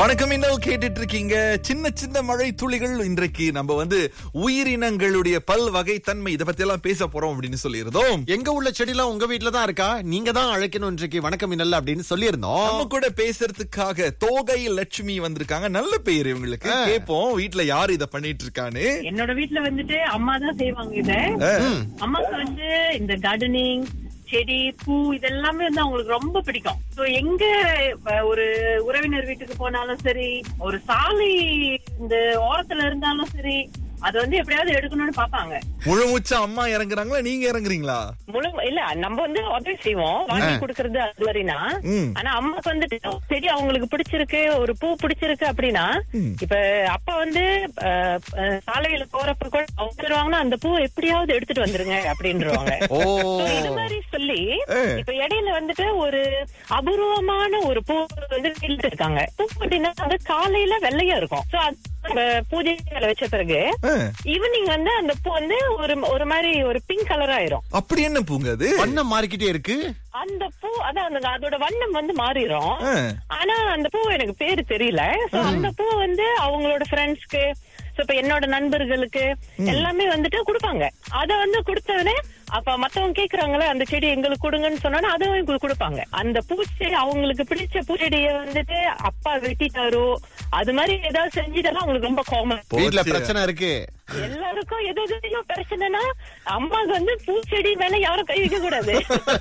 வணக்கம் இன்னும் கேட்டுட்டு இருக்கீங்க சின்ன சின்ன மழை துளிகள் இன்றைக்கு நம்ம வந்து உயிரினங்களுடைய பல் வகை தன்மை இதை பத்தி எல்லாம் பேச போறோம் அப்படின்னு சொல்லியிருந்தோம் எங்க உள்ள செடிலாம் உங்க வீட்ல தான் இருக்கா நீங்க தான் அழைக்கணும் இன்றைக்கு வணக்கம் இன்னல்ல அப்படின்னு சொல்லியிருந்தோம் நம்ம கூட பேசுறதுக்காக தோகை லட்சுமி வந்திருக்காங்க நல்ல பெயர் இவங்களுக்கு கேட்போம் வீட்ல யாரு இத பண்ணிட்டு இருக்கான்னு என்னோட வீட்ல வந்துட்டு அம்மா தான் செய்வாங்க இத அம்மாக்கு வந்து இந்த கார்டனிங் செடி பூ இதெல்லாமே வந்து அவங்களுக்கு ரொம்ப பிடிக்கும் சோ எங்க அஹ், ஒரு உறவினர் வீட்டுக்கு போனாலும் சரி ஒரு சாலை இந்த ஓரத்துல இருந்தாலும் சரி அது வந்து எப்படியாவது எடுக்கணும்னு பாப்பாங்க முழு மூச்சா அம்மா இறங்குறாங்களா நீங்க இறங்குறீங்களா முழு இல்ல நம்ம வந்து உதவி செய்வோம் வாங்கி கொடுக்கறது அது வரைனா ம். ஆனா அம்மாக்கு வந்துட்டு செடி அவங்களுக்கு பிடிச்சிருக்கு ஒரு பூ பிடிச்சிருக்கு அப்படின்னா இப்ப அப்பா வந்து அஹ், அஹ், சாலையில போறப்ப கூட அவங்க சொல்லுவாங்கன்னா அந்த பூ எப்படியாவது எடுத்துட்டு வந்துருங்க அப்படின்றவாங்க ஓ So, இது மாதிரி சொல்லி இப்ப இடையில வந்துட்டு ஒரு அபூர்வமான ஒரு பூ வந்து வீட்டுல இருக்காங்க பூ அப்படின்னா அது காலையில வெள்ளையா இருக்கும் சோ பூஜை மேல வச்ச பிறகு ஆ, ஈவினிங் வந்து அந்த பூ வந்து ஒரு ஒரு மாதிரி ஒரு பிங்க் கலர் ஆயிரும் அப்படி என்ன பூங்க அது வண்ணம் மாறிக்கிட்டே இருக்கு அந்த பூ அதான் அந்த அதோட வண்ணம் வந்து மாறிடும் ஆ. ஆனா அந்த பூ எனக்கு பேரு தெரியல சோ அந்த பூ வந்து அவங்களோட ஃப்ரெண்ட்ஸ்க்கு இப்ப என்னோட நண்பர்களுக்கு எல்லாமே வந்துட்டு கொடுப்பாங்க அத வந்து கொடுத்தவனே அப்ப மத்தவங்க கேக்குறாங்களே அந்த செடி எங்களுக்கு கொடுங்கன்னு சொன்னா அதை எங்களுக்கு கொடுப்பாங்க அந்த பூச்செடி அவங்களுக்கு பிடிச்ச பூச்செடியை வந்துட்டு அப்பா வெட்டிட்டாரோ அது மாதிரி ஏதாவது செஞ்சுட்டா அவங்களுக்கு ரொம்ப கோமம் வீட்ல போச்சு. பிரச்சனை இருக்கு எல்லாருக்கும் எது எதுலயும் பிரச்சனைனா அம்மாக்கு வந்து பூச்செடி மேல யாரும் கை வைக்க கூடாது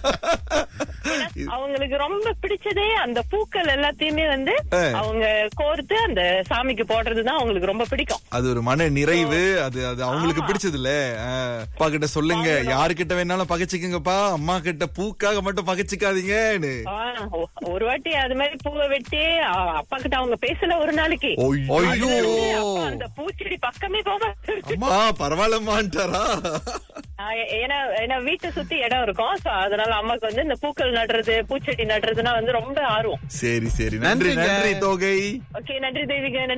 ஏன்னா, அவங்களுக்கு ரொம்ப பிடிச்சதே அந்த பூக்கள் எல்லாத்தையுமே வந்து ஆ. அவங்க கோர்த்து அந்த சாமிக்கு போடுறதுதான் அவங்களுக்கு ரொம்ப பிடிக்கும் அது ஒரு மன நிறைவு அது அது அவங்களுக்கு ஆமா. பிடிச்சது இல்ல அப்பா கிட்ட சொல்லுங்க யாருக்கிட்ட வேணாலும் பகைச்சுக்குங்கப்பா அம்மா கிட்ட பூக்காக மட்டும் பகைச்சுக்காதீங்கன்னு ஆ, ஒ- ஒரு வாட்டி அது மாதிரி பூவை வெட்டி ஆ, அப்பா கிட்ட அவங்க பேசல ஒரு நாளைக்கு ஐயோ அப்பா அந்த பூச்செடி பக்கமே போக அம்மா பரவாயில்லம்மான்ட்டாரா ஏன்னா ஏன்னா வீட்டை சுத்தி இடம் இருக்கும் சோ அதனால அம்மாக்கு வந்து இந்த பூக்கள் நடுறது பூச்செடி நடுறதுன்னா வந்து ரொம்ப ஆர்வம் சரி சரி நன்றி நன்றிங்க. நன்றி தோகை ஓகே நன்றி தேவிகா நன்றி